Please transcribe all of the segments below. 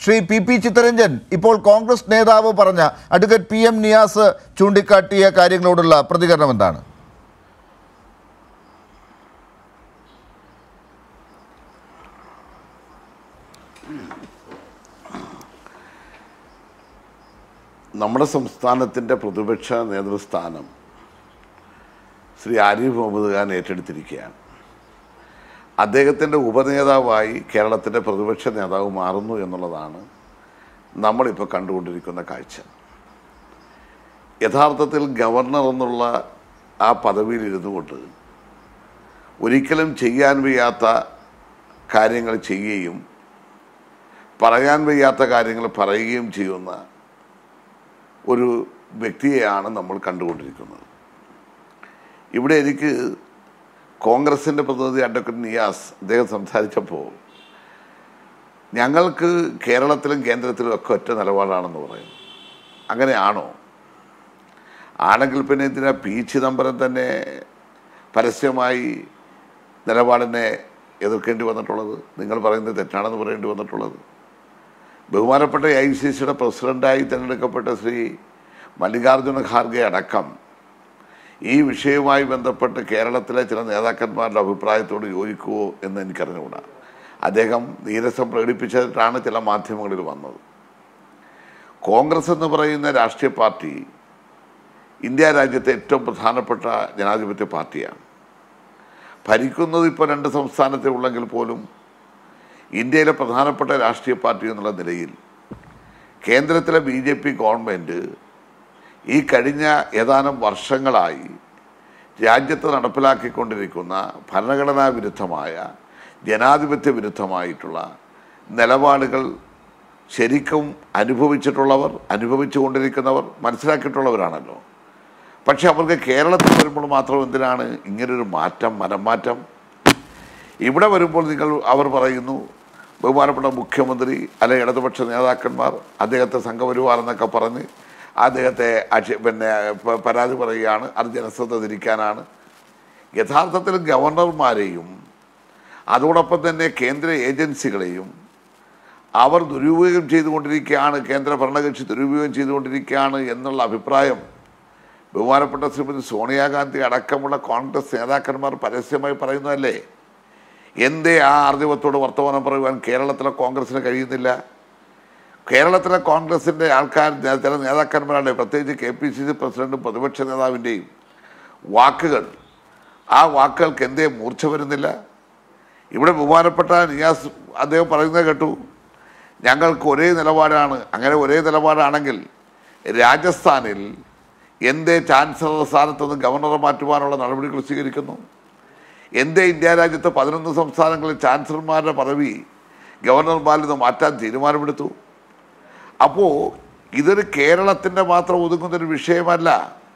Shri P P Chittaranjan ഇപ്പോൾ കോൺഗ്രസ് നേതാവ് പറഞ്ഞ അഡ്വക്കേറ്റ് പി എം നിയാസ് ചൂണ്ടിക്കാട്ടിയ കാര്യങ്ങളോടുള്ള പ്രതികരണം എന്താണ് നമ്മുടെ സംസ്ഥാനത്തിൻ്റെ പ്രതിപക്ഷ നേതൃസ്ഥാനം ശ്രീ ആരിഫ് മുഹമ്മദ് ഖാൻ ഏറ്റെടുത്തിരിക്കുകയാണ് അദ്ദേഹത്തിൻ്റെ ഉപനേതാവായി കേരളത്തിൻ്റെ പ്രതിപക്ഷ നേതാവ് മാറുന്നു എന്നുള്ളതാണ് നമ്മളിപ്പോൾ കണ്ടുകൊണ്ടിരിക്കുന്ന കാഴ്ച യഥാർത്ഥത്തിൽ ഗവർണർ എന്നുള്ള ആ പദവിയിൽ ഇരുന്നു കൊണ്ട് ഒരിക്കലും ചെയ്യാൻ വയ്യാത്ത കാര്യങ്ങൾ ചെയ്യുകയും പറയാൻ വയ്യാത്ത കാര്യങ്ങൾ പറയുകയും ചെയ്യുന്ന ഒരു വ്യക്തിയെയാണ് നമ്മൾ കണ്ടുകൊണ്ടിരിക്കുന്നത് ഇവിടെ എനിക്ക് കോൺഗ്രസിൻ്റെ പ്രതിനിധി അഡ്വക്കേറ്റ് നിയാസ് അദ്ദേഹം സംസാരിച്ചപ്പോൾ ഞങ്ങൾക്ക് കേരളത്തിലും കേന്ദ്രത്തിലും ഒക്കെ ഒറ്റ നിലപാടാണെന്ന് പറയുന്നു അങ്ങനെയാണോ ആണെങ്കിൽ പിന്നെ എന്തിനാ പി ചിദംബരം തന്നെ പരസ്യമായി നിലപാടിനെ എതിർക്കേണ്ടി വന്നിട്ടുള്ളത് നിങ്ങൾ പറയുന്നത് തെറ്റാണെന്ന് പറയേണ്ടി വന്നിട്ടുള്ളത് ബഹുമാനപ്പെട്ട ഐ സി സിയുടെ പ്രസിഡന്റായി തിരഞ്ഞെടുക്കപ്പെട്ട ശ്രീ മല്ലികാർജുന ഖാർഗെ അടക്കം ഈ വിഷയവുമായി ബന്ധപ്പെട്ട് കേരളത്തിലെ ചില നേതാക്കന്മാരുടെ അഭിപ്രായത്തോട് യോജിക്കുമോ എന്ന് എനിക്കറിഞ്ഞുകൂടാ അദ്ദേഹം നീരസം പ്രകടിപ്പിച്ചിട്ടാണ് ചില മാധ്യമങ്ങളിൽ വന്നത് കോൺഗ്രസ് എന്ന് പറയുന്ന രാഷ്ട്രീയ പാർട്ടി ഇന്ത്യ രാജ്യത്തെ ഏറ്റവും പ്രധാനപ്പെട്ട ജനാധിപത്യ പാർട്ടിയാണ് ഭരിക്കുന്നത് ഇപ്പോൾ രണ്ട് സംസ്ഥാനത്തെ ഉള്ളെങ്കിൽ പോലും ഇന്ത്യയിലെ പ്രധാനപ്പെട്ട രാഷ്ട്രീയ പാർട്ടി എന്നുള്ള നിലയിൽ കേന്ദ്രത്തിലെ ബി ജെ പി ഗവൺമെൻറ് ഈ കഴിഞ്ഞ ഏതാനും വർഷങ്ങളായി രാജ്യത്ത് നടപ്പിലാക്കിക്കൊണ്ടിരിക്കുന്ന ഭരണഘടനാ വിരുദ്ധമായ ജനാധിപത്യ വിരുദ്ധമായിട്ടുള്ള നിലപാടുകൾ ശരിക്കും അനുഭവിച്ചിട്ടുള്ളവർ അനുഭവിച്ചു കൊണ്ടിരിക്കുന്നവർ മനസ്സിലാക്കിയിട്ടുള്ളവരാണല്ലോ പക്ഷെ അവർക്ക് കേരളത്തിൽ വരുമ്പോൾ മാത്രം എന്തിനാണ് ഇങ്ങനൊരു മാറ്റം മനംമാറ്റം ഇവിടെ വരുമ്പോൾ നിങ്ങൾ അവർ പറയുന്നു ബഹുമാനപ്പെട്ട മുഖ്യമന്ത്രി അല്ലെ ഇടതുപക്ഷ നേതാക്കന്മാർ അദ്ദേഹത്തെ സംഘപരിവാർ എന്നൊക്കെ പറഞ്ഞ് അദ്ദേഹത്തെ ആക്ഷേ പിന്നെ പ- പരാതി പറയുകയാണ് അത് ജനശ്രദ്ധ തിരിക്കാനാണ് യഥാർത്ഥത്തിൽ ഗവർണർമാരെയും അതോടൊപ്പം തന്നെ കേന്ദ്ര ഏജൻസികളെയും അവർ ദുരുപയോഗം ചെയ്തുകൊണ്ടിരിക്കുകയാണ് കേന്ദ്ര ഭരണകക്ഷി ദുരുപയോഗം ചെയ്തുകൊണ്ടിരിക്കുകയാണ് എന്നുള്ള അഭിപ്രായം ബഹുമാനപ്പെട്ട ശ്രീമതി സോണിയാഗാന്ധി അടക്കമുള്ള കോൺഗ്രസ് നേതാക്കന്മാർ പരസ്യമായി പറയുന്നതല്ലേ എന്തേ ആ ആർജവത്തോട് വർത്തമാനം പറയുവാൻ കേരളത്തിലെ കോൺഗ്രസിന് കഴിയുന്നില്ല കേരളത്തിലെ കോൺഗ്രസിൻ്റെ ആൾക്കാർ നേ- ചില നേതാക്കന്മാരുടെ പ്രത്യേകിച്ച് കെ പി സി സി പ്രസിഡന്റും പ്രതിപക്ഷ നേതാവിൻ്റെയും വാക്കുകൾ ആ വാക്കുകൾക്ക് എന്തേ മൂർച്ച വരുന്നില്ല ഇവിടെ ബഹുമാനപ്പെട്ട നിയാസ് അദ്ദേഹം പറയുന്നത് കേട്ടു ഞങ്ങൾക്ക് ഒരേ നിലപാടാണ് അങ്ങനെ ഒരേ നിലപാടാണെങ്കിൽ രാജസ്ഥാനിൽ എന്തേ ചാൻസലർ സ്ഥാനത്ത് നിന്ന് ഗവർണറെ മാറ്റുവാനുള്ള നടപടികൾ സ്വീകരിക്കുന്നു എന്തേ ഇന്ത്യ രാജ്യത്തെ പതിനൊന്ന് സംസ്ഥാനങ്ങളിൽ ചാൻസലർമാരുടെ പദവി ഗവർണർമാരിൽ നിന്ന് മാറ്റാൻ തീരുമാനമെടുത്തു അപ്പോൾ ഇതൊരു കേരളത്തിൻ്റെ മാത്രം ഒതുങ്ങുന്നൊരു വിഷയമല്ല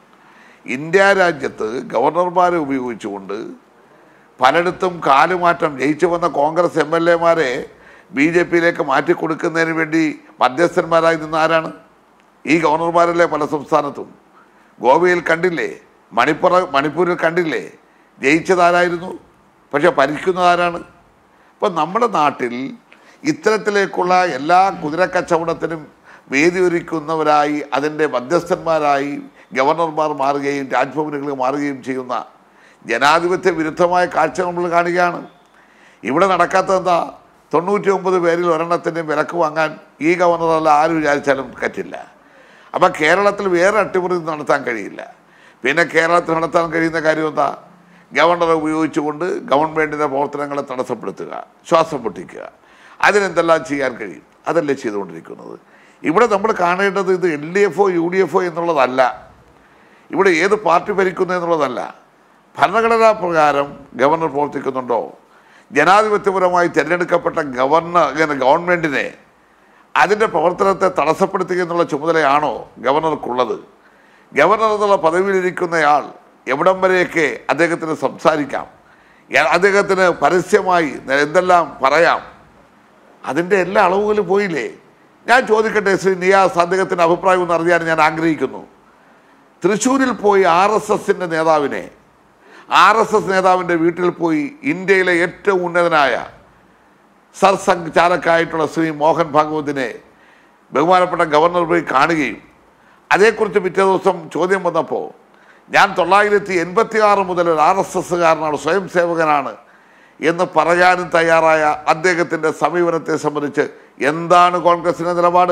ഇന്ത്യ രാജ്യത്ത് ഗവർണർമാരെ ഉപയോഗിച്ചുകൊണ്ട് പലയിടത്തും കാലുമാറ്റം ജയിച്ചു വന്ന കോൺഗ്രസ് എം എൽ എമാരെ ബി ജെ പിയിലേക്ക് മാറ്റിക്കൊടുക്കുന്നതിന് വേണ്ടി മധ്യസ്ഥന്മാരായി നിന്ന ആരാണ് ഈ ഗവർണർമാരല്ലേ പല സംസ്ഥാനത്തും ഗോവയിൽ കണ്ടില്ലേ മണിപ്പുറ മണിപ്പൂരിൽ കണ്ടില്ലേ ജയിച്ചതാരായിരുന്നു പക്ഷെ ഭരിക്കുന്നതാരാണ് ഇപ്പം നമ്മുടെ നാട്ടിൽ ഇത്തരത്തിലേക്കുള്ള എല്ലാ കുതിരക്കച്ചവടത്തിനും വേദി ഒരുക്കുന്നവരായി അതിൻ്റെ മധ്യസ്ഥന്മാരായി ഗവർണർമാർ മാറുകയും രാജ്ഭവനുകൾ മാറുകയും ചെയ്യുന്ന ജനാധിപത്യ വിരുദ്ധമായ കാഴ്ച നമ്മൾ കാണുകയാണ് ഇവിടെ നടക്കാത്തത് എന്താ തൊണ്ണൂറ്റി ഒമ്പത് പേരിൽ ഒരെണ്ണത്തിൻ്റെ വിലക്ക് വാങ്ങാൻ ഈ ഗവർണറല്ല ആര് വിചാരിച്ചാലും പറ്റില്ല അപ്പം കേരളത്തിൽ വേറെ അട്ടിമറി നടത്താൻ കഴിയില്ല പിന്നെ കേരളത്തിൽ നടത്താൻ കഴിയുന്ന കാര്യം എന്താ ഗവർണറെ ഉപയോഗിച്ചുകൊണ്ട് ഗവൺമെൻറ്റിൻ്റെ പ്രവർത്തനങ്ങളെ തടസ്സപ്പെടുത്തുക ശ്വാസം പൊട്ടിക്കുക അതിനെന്തെല്ലാം ചെയ്യാൻ കഴിയും അതല്ലേ ചെയ്തുകൊണ്ടിരിക്കുന്നത് ഇവിടെ നമ്മൾ കാണേണ്ടത് ഇത് എൽ ഡി എഫോ യു ഡി എഫോ എന്നുള്ളതല്ല ഇവിടെ ഏത് പാർട്ടി ഭരിക്കുന്നു എന്നുള്ളതല്ല ഭരണഘടനാ പ്രകാരം ഗവർണർ പ്രവർത്തിക്കുന്നുണ്ടോ ജനാധിപത്യപരമായി തിരഞ്ഞെടുക്കപ്പെട്ട ഗവർണർ ഇങ്ങനെ ഗവൺമെൻറ്റിനെ അതിൻ്റെ പ്രവർത്തനത്തെ തടസ്സപ്പെടുത്തുക എന്നുള്ള ചുമതലയാണോ ഗവർണർക്കുള്ളത് ഗവർണർ എന്നുള്ള പദവിയിലിരിക്കുന്നയാൾ എവിടം വരെയൊക്കെ അദ്ദേഹത്തിന് സംസാരിക്കാം എ- അദ്ദേഹത്തിന് പരസ്യമായി എന്തെല്ലാം പറയാം അതിൻ്റെ എല്ലാ അളവുകളും പോയില്ലേ ഞാൻ ചോദിക്കട്ടെ ശ്രീ നിയാസ് അദ്ദേഹത്തിൻ്റെ അഭിപ്രായം ഒന്ന് അറിയാൻ ഞാൻ ആഗ്രഹിക്കുന്നു തൃശ്ശൂരിൽ പോയി ആർ എസ് എസിൻ്റെ നേതാവിനെ ആർ എസ് എസ് നേതാവിൻ്റെ വീട്ടിൽ പോയി ഇന്ത്യയിലെ ഏറ്റവും ഉന്നതനായ സർസംഘചാലക്കായിട്ടുള്ള ശ്രീ മോഹൻ ഭാഗവതിനെ ബഹുമാനപ്പെട്ട ഗവർണർ പോയി കാണുകയും അതേക്കുറിച്ച് പിറ്റേ ദിവസം ചോദ്യം വന്നപ്പോൾ ഞാൻ തൊള്ളായിരത്തി എൺപത്തി ആറ് മുതൽ ഒരു ആർ എസ് എസ്സുകാരനാണ് സ്വയം സേവകനാണ് എന്ന് പറയാനും തയ്യാറായ അദ്ദേഹത്തിൻ്റെ സമീപനത്തെ സംബന്ധിച്ച് എന്താണ് കോൺഗ്രസിൻ്റെ നിലപാട്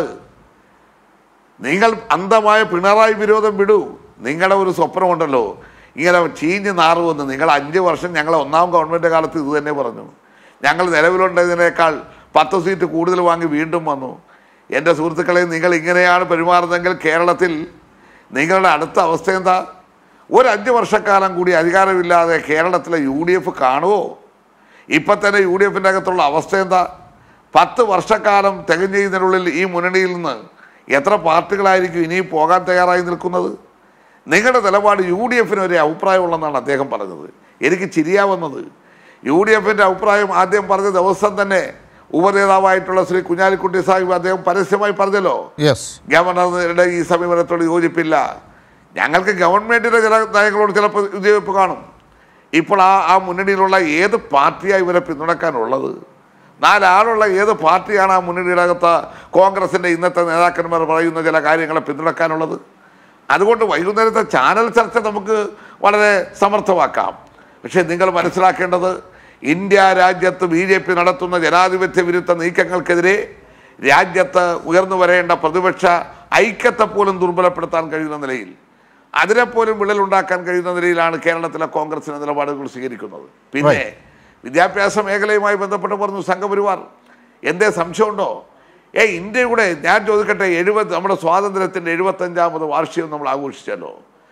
നിങ്ങൾ അന്ധമായ പിണറായി വിരോധം വിടൂ നിങ്ങളുടെ ഒരു സ്വപ്നമുണ്ടല്ലോ ഇങ്ങനെ ചീഞ്ഞ് നാറുമെന്ന് നിങ്ങൾ അഞ്ച് വർഷം ഞങ്ങൾ ഒന്നാം ഗവൺമെൻറ് കാലത്ത് ഇത് തന്നെ പറഞ്ഞു ഞങ്ങൾ നിലവിലുണ്ടതിനേക്കാൾ പത്ത് സീറ്റ് കൂടുതൽ വാങ്ങി വീണ്ടും വന്നു എൻ്റെ സുഹൃത്തുക്കളെ നിങ്ങൾ ഇങ്ങനെയാണ് പെരുമാറുന്നതെങ്കിൽ കേരളത്തിൽ നിങ്ങളുടെ അടുത്ത അവസ്ഥ എന്താ ഒരു അഞ്ച് വർഷക്കാലം കൂടി അധികാരമില്ലാതെ കേരളത്തിലെ യു ഡി എഫ് കാണുമോ ഇപ്പം തന്നെ യു ഡി എഫിൻ്റെ അകത്തുള്ള അവസ്ഥ എന്താ പത്ത് വർഷക്കാലം തികഞ്ഞതിനുള്ളിൽ ഈ മുന്നണിയിൽ നിന്ന് എത്ര പാർട്ടികളായിരിക്കും ഇനി പോകാൻ തയ്യാറായി നിൽക്കുന്നത് നിങ്ങളുടെ നിലപാട് യു ഡി എഫിന് ഒരു അഭിപ്രായമുള്ളതെന്നാണ് അദ്ദേഹം പറഞ്ഞത് എനിക്ക് ചിരിയാവുന്നത് യു ഡി എഫിൻ്റെ അഭിപ്രായം ആദ്യം പറഞ്ഞ ദിവസം തന്നെ ഉപനേതാവായിട്ടുള്ള ശ്രീ കുഞ്ഞാലിക്കുട്ടി സാഹിബ് അദ്ദേഹം പരസ്യമായി പറഞ്ഞല്ലോ യെസ് ഗവർണറുടെ ഈ സമീപനത്തോട് യോജിപ്പില്ല ഞങ്ങൾക്ക് ഗവൺമെൻറ്റിൻ്റെ ചില നയങ്ങളോട് ചിലപ്പോൾ വിജയിപ്പ് കാണും ഇപ്പോൾ ആ ആ മുന്നണിയിലുള്ള ഏത് പാർട്ടിയാണ് ഇവരെ പിന്തുണക്കാനുള്ളത് നാലാളുള്ള ഏത് പാർട്ടിയാണ് ആ മുന്നണിയുടെ അകത്ത് കോൺഗ്രസിൻ്റെ ഇന്നത്തെ നേതാക്കന്മാർ പറയുന്ന ചില കാര്യങ്ങളെ പിന്തുണക്കാനുള്ളത് അതുകൊണ്ട് വൈകുന്നേരത്തെ ചാനൽ ചർച്ച നമുക്ക് വളരെ സമർത്ഥമാക്കാം പക്ഷേ നിങ്ങൾ മനസ്സിലാക്കേണ്ടത് ഇന്ത്യ രാജ്യത്ത് ബി ജെ പി നടത്തുന്ന ജനാധിപത്യ വിരുദ്ധ നീക്കങ്ങൾക്കെതിരെ രാജ്യത്ത് ഉയർന്നു വരേണ്ട പ്രതിപക്ഷ ഐക്യത്തെ പോലും ദുർബലപ്പെടുത്താൻ കഴിയുന്ന നിലയിൽ അതിനെപ്പോലും വിള്ളലുണ്ടാക്കാൻ കഴിയുന്ന നിലയിലാണ് കേരളത്തിലെ കോൺഗ്രസിന്റെ നിലപാടുകൾ സ്വീകരിക്കുന്നത് പിന്നെ വിദ്യാഭ്യാസ മേഖലയുമായി ബന്ധപ്പെട്ട് പറഞ്ഞു സംഘപരിവാർ എന്തേ സംശയമുണ്ടോ ഏ ഇന്ത്യയുടെ ഞാൻ ചോദിക്കട്ടെ എഴുപത് നമ്മുടെ സ്വാതന്ത്ര്യത്തിൻ്റെ എഴുപത്തഞ്ചാമത് വാർഷികം നമ്മൾ ആഘോഷിച്ചല്ലോ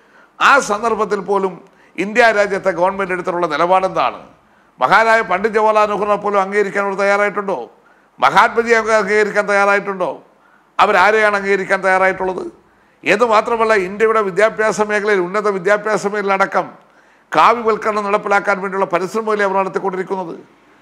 ആ സന്ദർഭത്തിൽ പോലും ഇന്ത്യ രാജ്യത്തെ ഗവൺമെൻറ് എടുത്തിട്ടുള്ള നിലപാടെന്താണ് മഹാനായ പണ്ഡിറ്റ് ജവഹർലാൽ നെഹ്റുവിനെ പോലും അംഗീകരിക്കാൻ അവർ തയ്യാറായിട്ടുണ്ടോ മഹാത്മജിയെ അംഗീകരിക്കാൻ തയ്യാറായിട്ടുണ്ടോ അവരാരെയാണ് അംഗീകരിക്കാൻ തയ്യാറായിട്ടുള്ളത് എന്ന് മാത്രമല്ല ഇന്ത്യയുടെ വിദ്യാഭ്യാസ മേഖലയിൽ ഉന്നത വിദ്യാഭ്യാസ മേഖലയിലടക്കം കാവ്യവൽക്കരണം നടപ്പിലാക്കാൻ വേണ്ടിയുള്ള പരിശ്രമമല്ലേ അവർ നടത്തിക്കൊണ്ടിരിക്കുന്നത്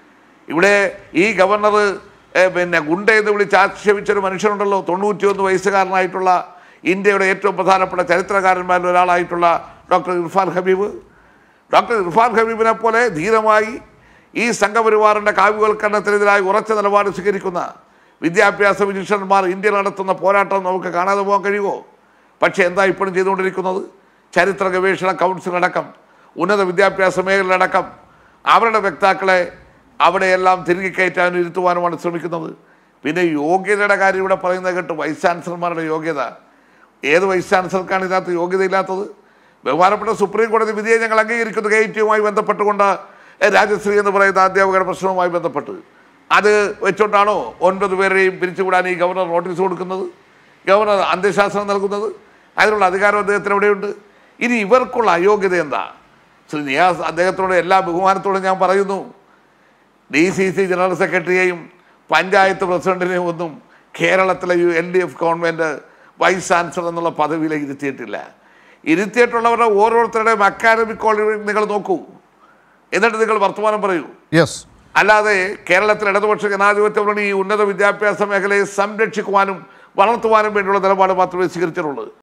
ഇവിടെ ഈ ഗവർണർ ഏ, പിന്നെ ഗുണ്ട എന്ന് വിളിച്ച് ആക്ഷേപിച്ചൊരു മനുഷ്യനുണ്ടല്ലോ തൊണ്ണൂറ്റിയൊന്ന് വയസ്സുകാരനായിട്ടുള്ള ഇന്ത്യയുടെ ഏറ്റവും പ്രധാനപ്പെട്ട ചരിത്രകാരന്മാരിൽ ഒരാളായിട്ടുള്ള ഡോക്ടർ ഇർഫാൻ ഹബീബ് ഡോക്ടർ ഇർഫാൻ ഹബീബിനെ പോലെ ധീരമായി ഈ സംഘപരിവാറിൻ്റെ കാവ്യവൽക്കരണത്തിനെതിരായി ഉറച്ച നിലപാട് സ്വീകരിക്കുന്ന വിദ്യാഭ്യാസ വിചക്ഷണന്മാർ ഇന്ത്യയിൽ നടത്തുന്ന പോരാട്ടം നമുക്ക് കാണാതെ പോകാൻ കഴിയുമോ പക്ഷേ എന്താ ഇപ്പോഴും ചെയ്തുകൊണ്ടിരിക്കുന്നത് ചരിത്ര ഗവേഷണ കൗൺസിൽ അടക്കം ഉന്നത വിദ്യാഭ്യാസ മേഖലയടക്കം അവരുടെ വക്താക്കളെ അവിടെയെല്ലാം തിരികെ കയറ്റാനും ഇരുത്തുവാനുമാണ് ശ്രമിക്കുന്നത് പിന്നെ യോഗ്യതയുടെ കാര്യം ഇവിടെ പറയുന്നത് കേട്ട് വൈസ് ചാൻസലർമാരുടെ യോഗ്യത ഏത് വൈസ് ചാൻസലർക്കാണ് ഇതിനകത്ത് യോഗ്യതയില്ലാത്തത് ബഹുമാനപ്പെട്ട സുപ്രീം കോടതി വിധിയെ ഞങ്ങൾ അംഗീകരിക്കുന്നു കെ ടിയുമായി ബന്ധപ്പെട്ടുകൊണ്ട് എ, രാജശ്രീ എന്ന് പറയുന്ന അധ്യാപകരുടെ പ്രശ്നവുമായി ബന്ധപ്പെട്ട് അത് വെച്ചുകൊണ്ടാണോ ഒൻപത് പേരെയും പിരിച്ചുവിടാൻ ഈ ഗവർണർ നോട്ടീസ് കൊടുക്കുന്നത് ഗവർണർ അന്ത്യശാസനം നൽകുന്നത് അതിനുള്ള അധികാരം അദ്ദേഹത്തിന് എവിടെയുണ്ട് ഇനി ഇവർക്കുള്ള അയോഗ്യത എന്താ ശ്രീ നിയാസ് അദ്ദേഹത്തോട് എല്ലാ ബഹുമാനത്തോടും ഞാൻ പറയുന്നു ഡി സി സി ജനറൽ സെക്രട്ടറിയെയും പഞ്ചായത്ത് പ്രസിഡന്റിനെയും ഒന്നും കേരളത്തിലെ U L D F government vice chancellor എന്നുള്ള പദവിയിലേക്ക് ഇരുത്തിയിട്ടില്ല ഇരുത്തിയിട്ടുള്ളവരുടെ ഓരോരുത്തരുടെയും അക്കാഡമിക് ക്വാളിറ്റി നിങ്ങൾ നോക്കൂ എന്നിട്ട് നിങ്ങൾ വർത്തമാനം പറയൂ യെസ് അല്ലാതെ കേരളത്തിൽ ഇടതുപക്ഷ ജനാധിപത്യ മുന്നണി ഈ ഉന്നത വിദ്യാഭ്യാസ മേഖലയെ സംരക്ഷിക്കുവാനും വളർത്തുവാനും വേണ്ടിയുള്ള നിലപാട് മാത്രമേ സ്വീകരിച്ചിട്ടുള്ളൂ